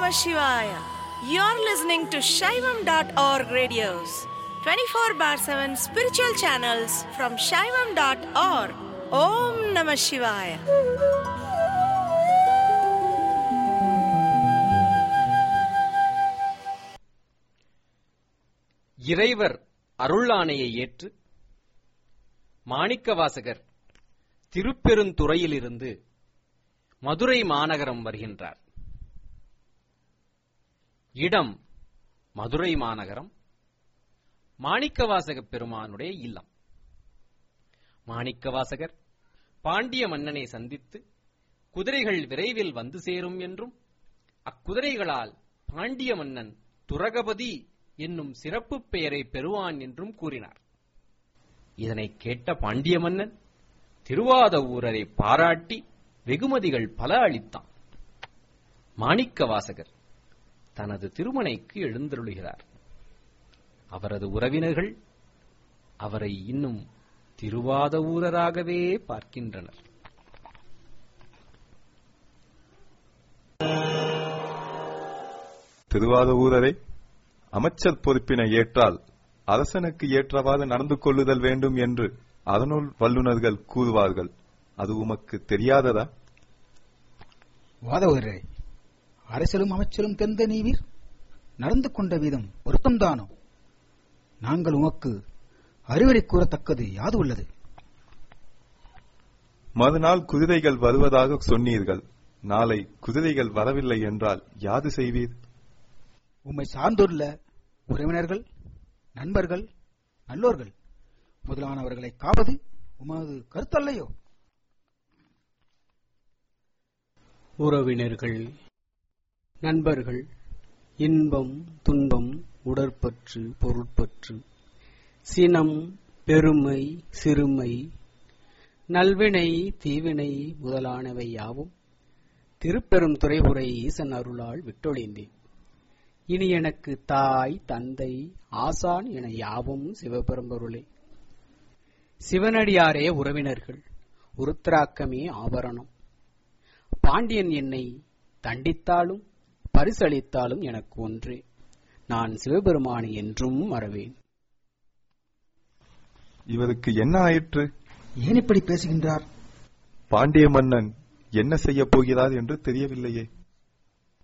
Namah Shivaya. You're listening to Shaivam.org radios, 24 bar 7 spiritual channels from Shaivam.org. Om Namah Shivaya. இறைவர் அருளாணையை ஏற்று மாணிக்கவாசகர் திருப்பெருந்துறையிலிருந்து மதுரை மாநகரம் வருகின்றார் இடம் மதுரை மாநகரம் மாணிக்கவாசக பெருமானுடைய இல்லம் மாணிக்கவாசகர் பாண்டிய மன்னனை சந்தித்து குதிரைகள் விரைவில் வந்து சேரும் என்றும் அக்குதிரைகளால் பாண்டிய மன்னன் துரகபதி என்னும் சிறப்பு பெயரை பெறுவான் என்றும் கூறினார் இதனை கேட்ட பாண்டிய மன்னன் திருவாத ஊரரை பாராட்டி வெகுமதிகள் பல அளித்தான் மாணிக்கவாசகர் தனது திருமணைக்கு எழுந்தருளுகிறார் அவரது உறவினர்கள் அவரை இன்னும் திருவாத ஊரராகவே பார்க்கின்றனர் திருவாத ஊரரை அமைச்சர் பொறுப்பினை ஏற்றால் அரசனுக்கு ஏற்றவாறு நடந்து கொள்ளுதல் வேண்டும் என்று அதனுள் வல்லுநர்கள் கூறுவார்கள் அது உமக்கு தெரியாததா வாதவரே அரசியலும் அமைச்சரும் தெரிந்த நீவீர் நடந்து கொண்ட விதம் பொருத்தம்தானோ நாங்கள் உமக்கு அறிவுரை கூறத்தக்கது யாது உள்ளது மறுநாள் குதிரைகள் வருவதாக சொன்னீர்கள் நாளை குதிரைகள் வரவில்லை என்றால் யாது செய்வீர் உம்மை சார்ந்துள்ள உறவினர்கள் நண்பர்கள் நல்லோர்கள் முதலானவர்களை காவது உமது கருத்தல்லையோ உறவினர்கள் நண்பர்கள் இன்பம் துன்பம் உடற்பற்று பொருட்பற்று சினம் பெருமை சிறுமை நல்வினை தீவினை முதலானவை யாவும் திருப்பெரும் துறைபுரை ஈசன் அருளால் விட்டொழிந்தேன் இனி எனக்கு தாய் தந்தை ஆசான் என யாவும் சிவபெரும்பொருளே சிவனடியாரே உறவினர்கள் உருத்திராக்கமே ஆபரணம் பாண்டியன் என்னை தண்டித்தாலும் பரிசளித்தாலும் எனக்கு ஒன்றே நான் சிவபெருமானை என்றும் மறவேன் இவருக்கு என்ன ஆயிற்று ஏன் இப்படி பேசுகின்றார் பாண்டிய மன்னன் என்ன செய்யப் போகிறார் என்று தெரியவில்லையே